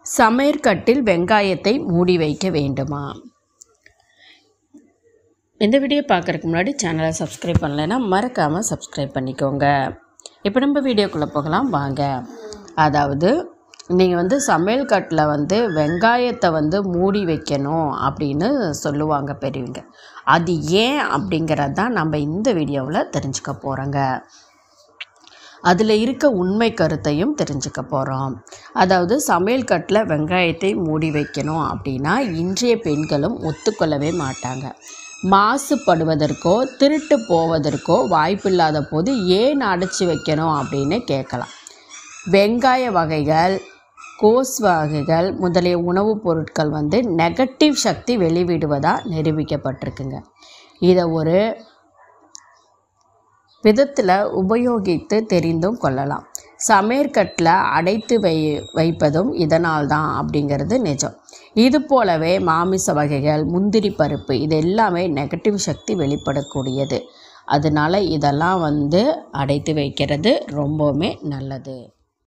சமையற்கட்டில் வெங்காயத்தை மூடி வைக்க வேண்டுமா இந்த வீடியோ பார்க்குறதுக்கு முன்னாடி சேனலை சப்ஸ்கிரைப் பண்ணலைன்னா மறக்காமல் சப்ஸ்கிரைப் பண்ணிக்கோங்க இப்போ நம்ம வீடியோக்குள்ளே போகலாம் வாங்க அதாவது நீங்கள் வந்து சமையல் கட்டில் வந்து வெங்காயத்தை வந்து மூடி வைக்கணும் அப்படின்னு சொல்லுவாங்க பெரியவங்க அது ஏன் அப்படிங்கிறது தான் நம்ம இந்த வீடியோவில் தெரிஞ்சுக்க போகிறோங்க அதில் இருக்க உண்மை கருத்தையும் தெரிஞ்சுக்க போகிறோம் அதாவது சமையல் கட்டில் வெங்காயத்தை மூடி வைக்கணும் அப்படின்னா இன்றைய பெண்களும் ஒத்துக்கொள்ளவே மாட்டாங்க மாசுபடுவதற்கோ திருட்டு போவதற்கோ வாய்ப்பில்லாத போது ஏன் அடைச்சி வைக்கணும் அப்படின்னு கேட்கலாம் வெங்காய வகைகள் கோஸ் வகைகள் முதலிய உணவுப் பொருட்கள் வந்து நெகட்டிவ் சக்தி வெளிவிடுவதாக நிரூபிக்கப்பட்டிருக்குங்க இதை ஒரு விதத்தில் உபயோகித்து தெரிந்தும் கொள்ளலாம் சமையற்கட்டில் அடைத்து வை வைப்பதும் இதனால் தான் அப்படிங்கிறது நிஜம் இது போலவே மாமிச வகைகள் முந்திரி பருப்பு இது எல்லாமே நெகட்டிவ் சக்தி வெளிப்படக்கூடியது அதனால் இதெல்லாம் வந்து அடைத்து வைக்கிறது ரொம்பவுமே நல்லது